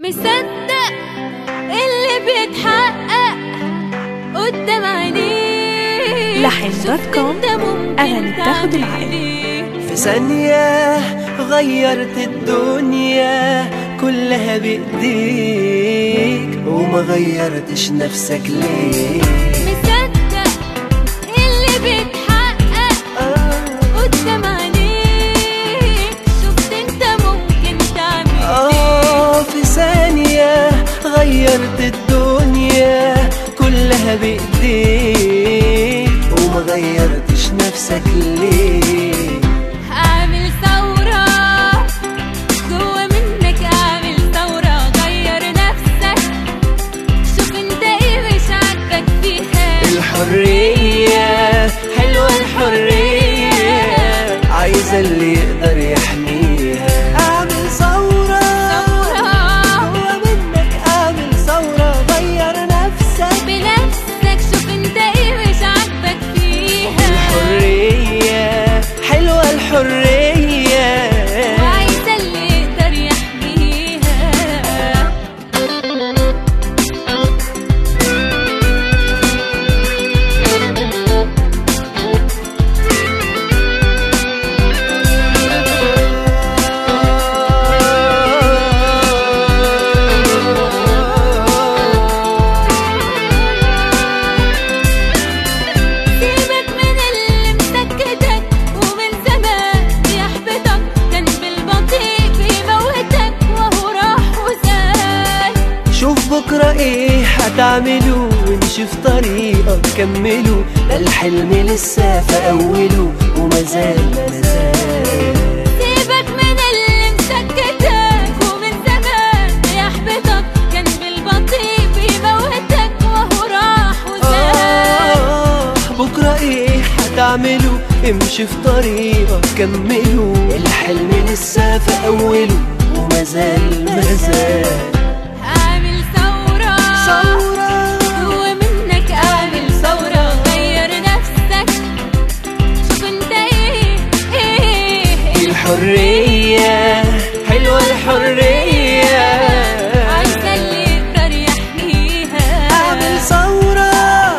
مصدق اللي بيتحقق قدام عينيك لحن دوت شفت كوم. انت ممكن أغاني بتاخد تعمل العقل. إيه. في ثانية غيرت الدنيا كلها بإيديك وما غيرتش نفسك ليه مصدق اللي بيتحقق قدام عينيك شفت انت ممكن تعمل ايه آه في ثانية غيرت الدنيا كلها بإيديك وما غيرتش نفسك ليه اعمل ثورة جوا منك اعمل ثورة غير نفسك شوف انت ايه مش عاجبك فيها الحرية حلوة الحرية عايزة اللي يقدر يحميها اعمل ثورة ثورة جوا منك اعمل ثورة غير نفسك بنفسك شوف انت ايه مش عاجبك فيها الحرية حلوة الحرية وعايزة اللي يقدر يحميها سيبك من اللي مسكتك ومن زمان بيحبطك كان بالبطيء بيموتك وهو راح وزال شوف بكرة ايه هتعملوا وامشي في طريقك كملوا ده الحلم لسه في اوله ومازال مازال سيبك من اللي مسكتك ومن زمان بيحبطك كان بالبطيء بيموتك وهو راح وزال آه بكرة ايه هتعملوا امشي في طريقك كملوا الحلم لسه في اوله ومازال مازال اعمل ثورة ثورة جوا منك اعمل ثورة غير نفسك شوف انت ايه ايه الحرية حلوة الحرية عايزة اللي يقدر يحميها اعمل ثورة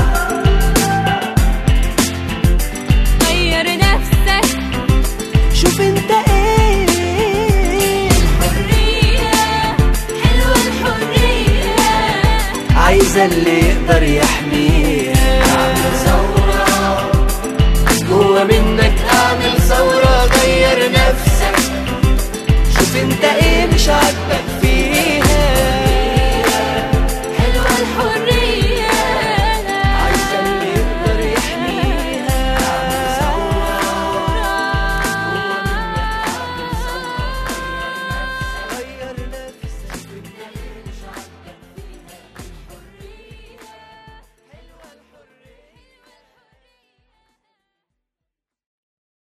غير نفسك شوف انت ايه حرية حلوة الحرية عايزة اللي يقدر يحميها اعمل ثورة جوا منك اعمل ثورة غير نفسك شوف انت ايه مش عاجبك